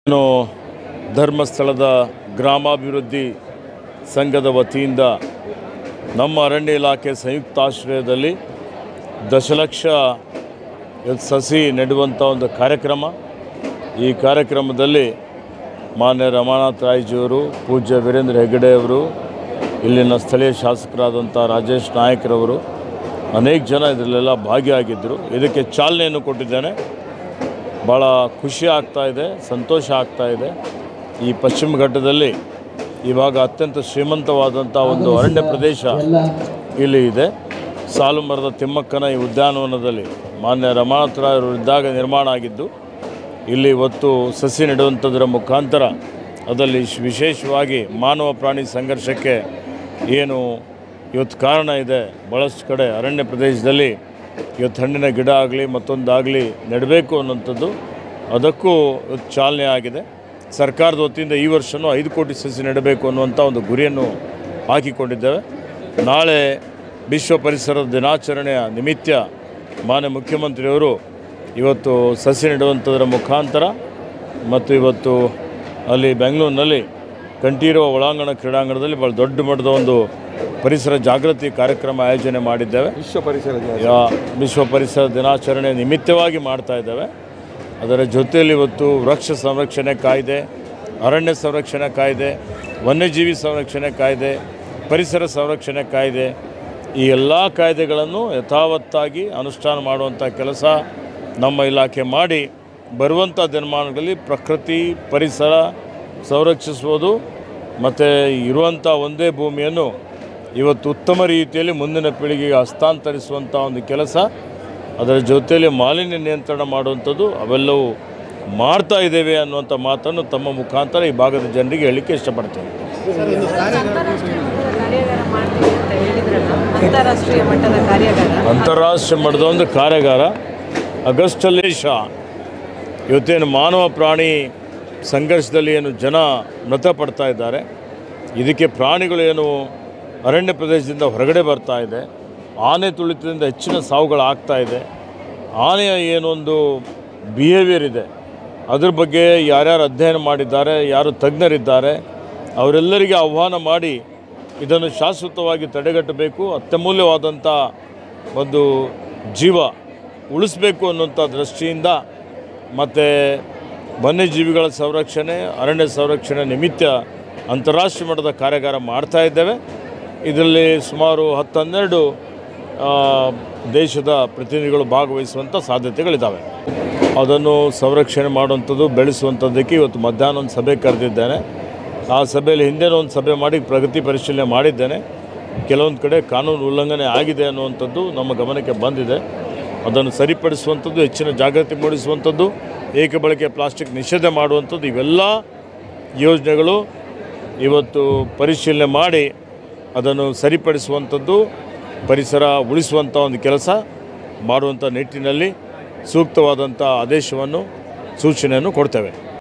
ಇನ್ನು ಧರ್ಮಸ್ಥಳದ ಗ್ರಾಮಾಭಿವೃದ್ಧಿ ಸಂಘದ ವತಿಯಿಂದ ನಮ್ಮ ಅರಣ್ಯ ಇಲಾಖೆ ಸಂಯುಕ್ತಾಶ್ರಯದಲ್ಲಿ ದಶಲಕ್ಷ ಸಸಿ ನೆಡುವಂಥ ಒಂದು ಕಾರ್ಯಕ್ರಮ ಈ ಕಾರ್ಯಕ್ರಮದಲ್ಲಿ ಮಾನ್ಯ ರಮಾನಾಥ್ ರಾಯ್ಜಿಯವರು ಪೂಜ್ಯ ವೀರೇಂದ್ರ ಹೆಗ್ಗಡೆ ಅವರು ಇಲ್ಲಿನ ಸ್ಥಳೀಯ ಶಾಸಕರಾದಂಥ ರಾಜೇಶ್ ನಾಯಕರವರು ಅನೇಕ ಜನ ಇದರಲ್ಲೆಲ್ಲ ಭಾಗಿಯಾಗಿದ್ದರು ಇದಕ್ಕೆ ಚಾಲನೆಯನ್ನು ಕೊಟ್ಟಿದ್ದೇನೆ ಭಾಳ ಖುಷಿ ಆಗ್ತಾ ಇದೆ ಸಂತೋಷ ಆಗ್ತಾ ಇದೆ ಈ ಪಶ್ಚಿಮ ಘಟ್ಟದಲ್ಲಿ ಇವಾಗ ಅತ್ಯಂತ ಶ್ರೀಮಂತವಾದಂಥ ಒಂದು ಅರಣ್ಯ ಪ್ರದೇಶ ಇಲ್ಲಿ ಇದೆ ಸಾಲು ಮರದ ತಿಮ್ಮಕ್ಕನ ಈ ಉದ್ಯಾನವನದಲ್ಲಿ ಮಾನ್ಯ ರಮಾನಾಥ ರಾಯರು ಇದ್ದಾಗ ನಿರ್ಮಾಣ ಆಗಿದ್ದು ಇಲ್ಲಿ ಇವತ್ತು ಸಸಿ ನೆಡುವಂಥದ್ರ ಮುಖಾಂತರ ಅದರಲ್ಲಿ ಶ್- ವಿಶೇಷವಾಗಿ ಮಾನವ ಪ್ರಾಣಿ ಸಂಘರ್ಷಕ್ಕೆ ಏನು ಇವತ್ತು ಕಾರಣ ಇದೆ ಭಾಳಷ್ಟು ಕಡೆ ಅರಣ್ಯ ಪ್ರದೇಶದಲ್ಲಿ ಇವತ್ತು ಹಣ್ಣಿನ ಗಿಡ ಆಗಲಿ ಮತ್ತೊಂದಾಗಲಿ ನೆಡಬೇಕು ಅನ್ನೋಂಥದ್ದು ಅದಕ್ಕೂ ಇವತ್ತು ಚಾಲನೆ ಆಗಿದೆ ಸರ್ಕಾರದ ವತಿಯಿಂದ ಈ ವರ್ಷವೂ ಐದು ಕೋಟಿ ಸಸಿ ನೆಡಬೇಕು ಅನ್ನುವಂಥ ಒಂದು ಗುರಿಯನ್ನು ಹಾಕಿಕೊಂಡಿದ್ದೇವೆ ನಾಳೆ ವಿಶ್ವ ಪರಿಸರ ದಿನಾಚರಣೆಯ ನಿಮಿತ್ತ ಮಾನ್ಯ ಮುಖ್ಯಮಂತ್ರಿಯವರು ಇವತ್ತು ಸಸಿ ನೆಡುವಂಥದ್ರ ಮುಖಾಂತರ ಮತ್ತು ಇವತ್ತು ಅಲ್ಲಿ ಬೆಂಗಳೂರಿನಲ್ಲಿ ಕಂಠೀರವ ಒಳಾಂಗಣ ಕ್ರೀಡಾಂಗಣದಲ್ಲಿ ಭಾಳ ದೊಡ್ಡ ಮಟ್ಟದ ಒಂದು ಪರಿಸರ ಜಾಗೃತಿ ಕಾರ್ಯಕ್ರಮ ಆಯೋಜನೆ ಮಾಡಿದ್ದೇವೆ ವಿಶ್ವ ಪರಿಸರ ದಿನ. ಯಾ- ವಿಶ್ವ ಪರಿಸರ ದಿನಾಚರಣೆ ನಿಮಿತ್ತವಾಗಿ ಮಾಡ್ತಾ ಇದ್ದೇವೆ ಅದರ ಜೊತೆಯಲ್ಲಿ ಇವತ್ತು ವೃಕ್ಷ ಸಂರಕ್ಷಣೆ ಕಾಯ್ದೆ ಅರಣ್ಯ ಸಂರಕ್ಷಣೆ ಕಾಯ್ದೆ ವನ್ಯಜೀವಿ ಸಂರಕ್ಷಣೆ ಕಾಯ್ದೆ ಪರಿಸರ ಸಂರಕ್ಷಣೆ ಕಾಯ್ದೆ ಈ ಎಲ್ಲ ಕಾಯ್ದೆಗಳನ್ನು ಯಥಾವತ್ತಾಗಿ ಅನುಷ್ಠಾನ ಮಾಡುವಂಥ ಕೆಲಸ ನಮ್ಮ ಇಲಾಖೆ ಮಾಡಿ ಬರುವಂಥ ದಿನಮಾನಗಳಲ್ಲಿ ಪ್ರಕೃತಿ ಪರಿಸರ ಸಂರಕ್ಷಿಸುವುದು ಮತ್ತು ಇರುವಂಥ ಒಂದೇ ಭೂಮಿಯನ್ನು ಇವತ್ತು ಉತ್ತಮ ರೀತಿಯಲ್ಲಿ ಮುಂದಿನ ಪೀಳಿಗೆಗೆ ಹಸ್ತಾಂತರಿಸುವಂಥ ಒಂದು ಕೆಲಸ ಅದರ ಜೊತೆಯಲ್ಲಿ ಮಾಲಿನ್ಯ ನಿಯಂತ್ರಣ ಮಾಡುವಂಥದ್ದು ಅವೆಲ್ಲವೂ ಮಾಡ್ತಾ ಇದ್ದೇವೆ ಅನ್ನುವಂಥ ಮಾತನ್ನು ತಮ್ಮ ಮುಖಾಂತರ ಈ ಭಾಗದ ಜನರಿಗೆ ಹೇಳಲಿಕ್ಕೆ ಇಷ್ಟಪಡ್ತೇನೆ ಅಂತಾರಾಷ್ಟ್ರೀಯ ಮಟ್ಟದ ಕಾರ್ಯಾಗಾರ ಮಾಡ್ತೀವಿ ಅಂತ ಹೇಳಿದ್ರಲ್ಲ ಅಂತಾರಾಷ್ಟ್ರೀಯ ಮಟ್ಟದ ಕಾರ್ಯಾಗಾರ ಅಂತಾರಾಷ್ಟ್ರೀಯ ಮಟ್ಟದ ಒಂದು ಕಾರ್ಯಾಗಾರ ಆಗಸ್ಟಲ್ಲಿ ಶಾ ಇವತ್ತೇನು ಮಾನವ ಪ್ರಾಣಿ ಸಂಘರ್ಷದಲ್ಲಿ ಏನು ಜನ ಮೃತಪಡ್ತಾ ಇದ್ದಾರೆ ಇದಕ್ಕೆ ಪ್ರಾಣಿಗಳು ಏನು ಅರಣ್ಯ ಪ್ರದೇಶದಿಂದ ಹೊರಗಡೆ ಬರ್ತಾ ಇದೆ ಆನೆ ತುಳಿತದಿಂದ ಹೆಚ್ಚಿನ ಸಾವುಗಳು ಆಗ್ತಾ ಇದೆ ಆನೆಯ ಏನೊಂದು ಬಿಹೇವಿಯರ್ ಇದೆ ಅದ್ರ ಬಗ್ಗೆ ಯಾರ್ಯಾರು ಅಧ್ಯಯನ ಮಾಡಿದ್ದಾರೆ ಯಾರು ತಜ್ಞರಿದ್ದಾರೆ ಅವರೆಲ್ಲರಿಗೆ ಆಹ್ವಾನ ಮಾಡಿ ಇದನ್ನು ಶಾಶ್ವತವಾಗಿ ತಡೆಗಟ್ಟಬೇಕು ಅತ್ಯಮೂಲ್ಯವಾದಂಥ ಒಂದು ಜೀವ ಉಳಿಸ್ಬೇಕು ಅನ್ನುವಂಥ ದೃಷ್ಟಿಯಿಂದ ಮತ್ತು ವನ್ಯಜೀವಿಗಳ ಸಂರಕ್ಷಣೆ ಅರಣ್ಯ ಸಂರಕ್ಷಣೆ ನಿಮಿತ್ತ ಅಂತಾರಾಷ್ಟ್ರೀಯ ಮಟ್ಟದ ಕಾರ್ಯಾಗಾರ ಮಾಡ್ತಾ ಇದ್ದೇವೆ ಇದರಲ್ಲಿ ಸುಮಾರು ಹತ್ತು ಹನ್ನೆರಡು ಆ, ದೇಶದ ಪ್ರತಿನಿಧಿಗಳು ಭಾಗವಹಿಸುವಂಥ ಸಾಧ್ಯತೆಗಳಿದ್ದಾವೆ ಅದನ್ನು ಸಂರಕ್ಷಣೆ ಮಾಡುವಂಥದ್ದು ಬೆಳೆಸುವಂಥದ್ದಕ್ಕೆ ಇವತ್ತು ಮಧ್ಯಾಹ್ನ ಒಂದು ಸಭೆ ಕರೆದಿದ್ದೇನೆ ಆ ಸಭೆಯಲ್ಲಿ ಹಿಂದೆನೂ ಒಂದು ಸಭೆ ಮಾಡಿ ಪ್ರಗತಿ ಪರಿಶೀಲನೆ ಮಾಡಿದ್ದೇನೆ ಕೆಲವೊಂದು ಕಡೆ ಕಾನೂನು ಉಲ್ಲಂಘನೆ ಆಗಿದೆ ಅನ್ನುವಂಥದ್ದು ನಮ್ಮ ಗಮನಕ್ಕೆ ಬಂದಿದೆ ಅದನ್ನು ಸರಿಪಡಿಸುವಂಥದ್ದು ಹೆಚ್ಚಿನ ಜಾಗೃತಿ ಮೂಡಿಸುವಂಥದ್ದು ಏಕ ಬಳಕೆ ಪ್ಲಾಸ್ಟಿಕ್ ನಿಷೇಧ ಮಾಡುವಂಥದ್ದು ಇವೆಲ್ಲ ಯೋಜನೆಗಳು ಇವತ್ತು ಪರಿಶೀಲನೆ ಮಾಡಿ ಅದನ್ನು ಸರಿಪಡಿಸುವಂಥದ್ದು ಪರಿಸರ ಉಳಿಸುವಂಥ ಒಂದು ಕೆಲಸ ಮಾಡುವಂಥ ನಿಟ್ಟಿನಲ್ಲಿ ಸೂಕ್ತವಾದಂಥ ಆದೇಶವನ್ನು ಸೂಚನೆಯನ್ನು ಕೊಡ್ತೇವೆ